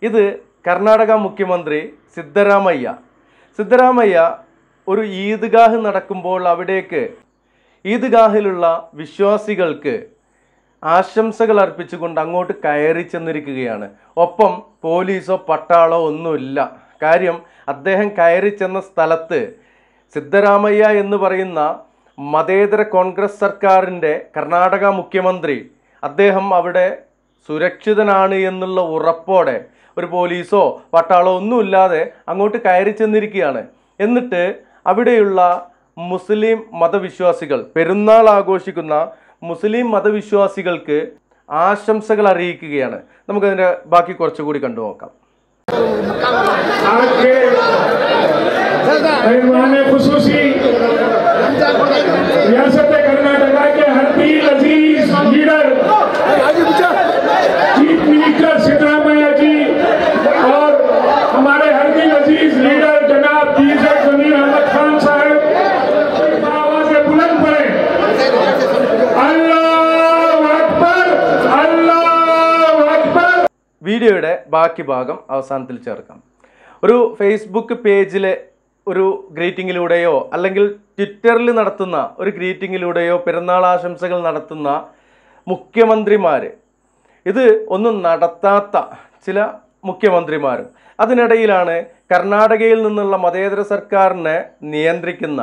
ഇത് കർണാടക മുഖ്യമന്ത്രി സിദ്ധരാമയ്യ സിദ്ധരാമയ്യ ഒരു ഈദ്ഗാഹ് നടക്കുമ്പോൾ അവിടേക്ക് ഈദ്ഗാഹിലുള്ള വിശ്വാസികൾക്ക് ആശംസകൾ അർപ്പിച്ചുകൊണ്ട് അങ്ങോട്ട് കയറി ചെന്നിരിക്കുകയാണ് ഒപ്പം പോലീസോ പട്ടാളോ ഒന്നുമില്ല കാര്യം അദ്ദേഹം കയറി ചെന്ന സ്ഥലത്ത് സിദ്ധരാമയ്യ എന്ന് പറയുന്ന മതേതര കോൺഗ്രസ് സർക്കാരിൻ്റെ കർണാടക മുഖ്യമന്ത്രി അദ്ദേഹം അവിടെ സുരക്ഷിതനാണ് എന്നുള്ള ഉറപ്പോടെ ഒരു പോലീസോ പട്ടാളോ ഒന്നുമില്ലാതെ അങ്ങോട്ട് കയറി ചെന്നിരിക്കുകയാണ് എന്നിട്ട് അവിടെയുള്ള മുസ്ലിം മതവിശ്വാസികൾ പെരുന്നാൾ ആഘോഷിക്കുന്ന മുസ്ലിം മതവിശ്വാസികൾക്ക് ആശംസകൾ അറിയിക്കുകയാണ് നമുക്കതിൻ്റെ ബാക്കി കുറച്ചുകൂടി കണ്ടു നോക്കാം आज के मेहमान खसूसी रियासत कर्नाटका के हरदील अजीज leader chief minister Siddaramaiah ji और हमारे हरदील अजीज लीडर जनाब डीजे जमीर अहमद खान साहब आवाज से बुलंद पड़े अल्लाह अकबर अल्लाह अकबर വീഡിയോയുടെ ബാക്കി ഭാഗം അവസാനത്തിൽ ചേർക്കാം ഒരു ഫേസ്ബുക്ക് പേജിലെ ഒരു ഗ്രീറ്റിങ്ങിലൂടെയോ അല്ലെങ്കിൽ ട്വിറ്ററിൽ നടത്തുന്ന ഒരു ഗ്രീറ്റിങ്ങിലൂടെയോ പെരുന്നാൾ ആശംസകൾ നടത്തുന്ന മുഖ്യമന്ത്രിമാർ ഇത് ഒന്നും നടത്താത്ത ചില മുഖ്യമന്ത്രിമാരും അതിനിടയിലാണ് കർണാടകയിൽ നിന്നുള്ള മതേതര സർക്കാരിനെ നിയന്ത്രിക്കുന്ന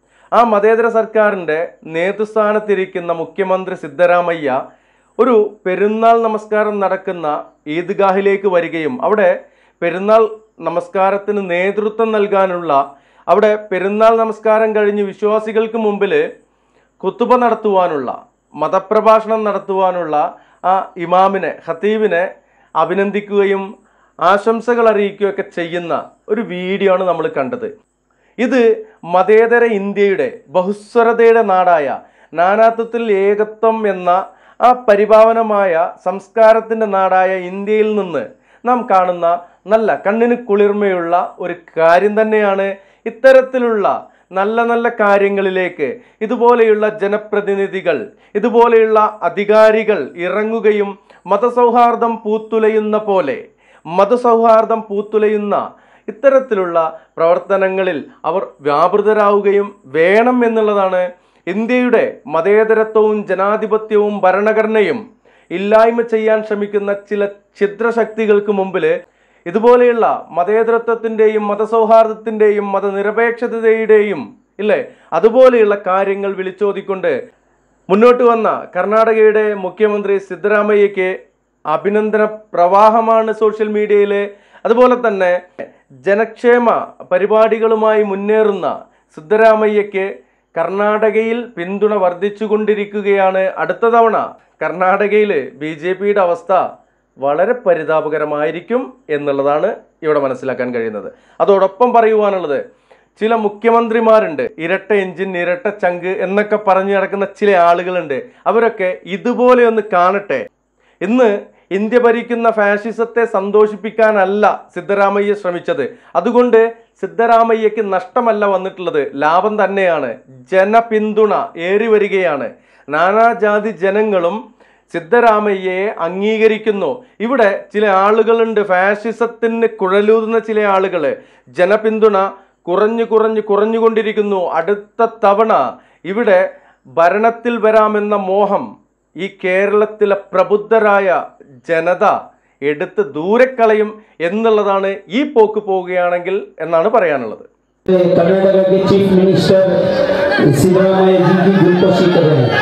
ആ മതേതര സർക്കാരിൻ്റെ നേതൃസ്ഥാനത്തിരിക്കുന്ന മുഖ്യമന്ത്രി സിദ്ധരാമയ്യ ഒരു പെരുന്നാൾ നമസ്കാരം നടക്കുന്ന ഈദ്ഗാഹിലേക്ക് വരികയും അവിടെ പെരുന്നാൾ നമസ്കാരത്തിന് നേതൃത്വം നൽകാനുള്ള അവിടെ പെരുന്നാൾ നമസ്കാരം കഴിഞ്ഞ് വിശ്വാസികൾക്ക് മുമ്പിൽ കുത്തുബ നടത്തുവാനുള്ള മതപ്രഭാഷണം നടത്തുവാനുള്ള ആ ഇമാമിനെ ഖത്തീബിനെ അഭിനന്ദിക്കുകയും ആശംസകൾ അറിയിക്കുകയൊക്കെ ചെയ്യുന്ന ഒരു വീഡിയോ ആണ് നമ്മൾ കണ്ടത് ഇത് മതേതര ഇന്ത്യയുടെ ബഹുസ്വരതയുടെ നാടായ നാനാത്വത്തിൽ ഏകത്വം എന്ന ആ പരിഭാവനമായ സംസ്കാരത്തിൻ്റെ നാടായ ഇന്ത്യയിൽ നിന്ന് നാം കാണുന്ന നല്ല കണ്ണിന് കുളിർമയുള്ള ഒരു കാര്യം തന്നെയാണ് ഇത്തരത്തിലുള്ള നല്ല നല്ല കാര്യങ്ങളിലേക്ക് ഇതുപോലെയുള്ള ജനപ്രതിനിധികൾ ഇതുപോലെയുള്ള അധികാരികൾ ഇറങ്ങുകയും മതസൗഹാർദ്ദം പൂത്തുലയുന്ന പോലെ മതസൗഹാർദ്ദം പൂത്തുലയുന്ന ഇത്തരത്തിലുള്ള പ്രവർത്തനങ്ങളിൽ അവർ വ്യാപൃതരാവുകയും വേണം എന്നുള്ളതാണ് ഇന്ത്യയുടെ മതേതരത്വവും ജനാധിപത്യവും ഭരണഘടനയും ഇല്ലായ്മ ചെയ്യാൻ ശ്രമിക്കുന്ന ചില ഛിദ്രശക്തികൾക്ക് മുമ്പിൽ ഇതുപോലെയുള്ള മതേതരത്വത്തിൻ്റെയും മതസൗഹാർദ്ദത്തിൻ്റെയും മതനിരപേക്ഷതയുടെയും ഇല്ലേ അതുപോലെയുള്ള കാര്യങ്ങൾ വിളിച്ചോതിക്കൊണ്ട് മുന്നോട്ട് വന്ന കർണാടകയുടെ മുഖ്യമന്ത്രി സിദ്ധരാമയ്യയ്ക്ക് അഭിനന്ദന പ്രവാഹമാണ് സോഷ്യൽ മീഡിയയിലെ അതുപോലെ തന്നെ ജനക്ഷേമ പരിപാടികളുമായി മുന്നേറുന്ന സിദ്ധരാമയ്യയ്ക്ക് കർണാടകയിൽ പിന്തുണ വർദ്ധിച്ചുകൊണ്ടിരിക്കുകയാണ് അടുത്ത തവണ കർണാടകയിൽ ബി ജെ പിയുടെ അവസ്ഥ വളരെ പരിതാപകരമായിരിക്കും എന്നുള്ളതാണ് ഇവിടെ മനസ്സിലാക്കാൻ കഴിയുന്നത് അതോടൊപ്പം പറയുവാനുള്ളത് ചില മുഖ്യമന്ത്രിമാരുണ്ട് ഇരട്ട എഞ്ചിൻ ഇരട്ട ചങ്ക് എന്നൊക്കെ പറഞ്ഞു നടക്കുന്ന ചില ആളുകളുണ്ട് അവരൊക്കെ ഇതുപോലെ ഒന്ന് കാണട്ടെ ഇന്ന് ഇന്ത്യ ഭരിക്കുന്ന ഫാഷിസത്തെ സന്തോഷിപ്പിക്കാനല്ല സിദ്ധരാമയ്യ ശ്രമിച്ചത് അതുകൊണ്ട് സിദ്ധരാമയ്യക്ക് നഷ്ടമല്ല വന്നിട്ടുള്ളത് ലാഭം തന്നെയാണ് ജനപിന്തുണ ഏറി വരികയാണ് നാനാജാതി ജനങ്ങളും സിദ്ധരാമയ്യയെ അംഗീകരിക്കുന്നു ഇവിടെ ചില ആളുകളുണ്ട് ഫാഷിസത്തിന് കുഴലൂതുന്ന ചില ആളുകൾ ജനപിന്തുണ കുറഞ്ഞു കുറഞ്ഞു കുറഞ്ഞുകൊണ്ടിരിക്കുന്നു അടുത്ത തവണ ഇവിടെ ഭരണത്തിൽ വരാമെന്ന മോഹം ഈ കേരളത്തിലെ പ്രബുദ്ധരായ ജനത എടുത്ത് ദൂരെക്കളയും എന്നുള്ളതാണ് ഈ പോക്ക് പോവുകയാണെങ്കിൽ എന്നാണ് പറയാനുള്ളത് कर्नाटक के चीफ मिनिस्टर सिद्धरामैया जी की दिलकशी कर रहे हैं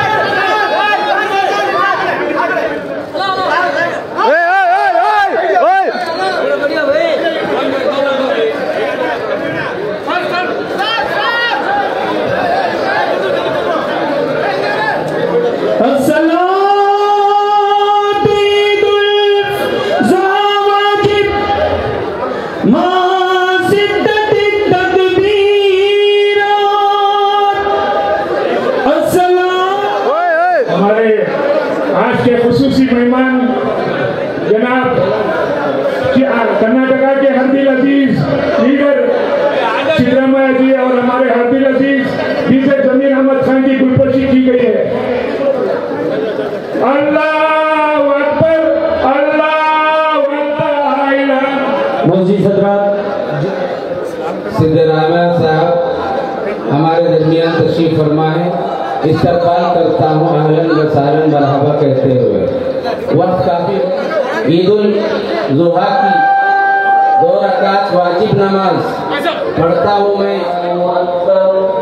हमारे आज के खसूसी मेहमान जनाब कि- आ, कर्नाटका के हरदिल अजीज लीडर सिद्धरामैया जी और हमारे हरदिल अजीज डीजे जमीर अहमद खान की गुलपशी की गई है अल्लाह अकबर अल्लाह अकबर ला इलाहा मौजी हजरात सिद्धरामैया साहब हमारे दरमियान तशरीफ फरमा है इस्तकबाल करता हूँ आहलन व सालन मरहबा कहते हुए वक्त काफी ईद उल जुहा की दो रकात वाजिब नमाज पढ़ता हूँ मैं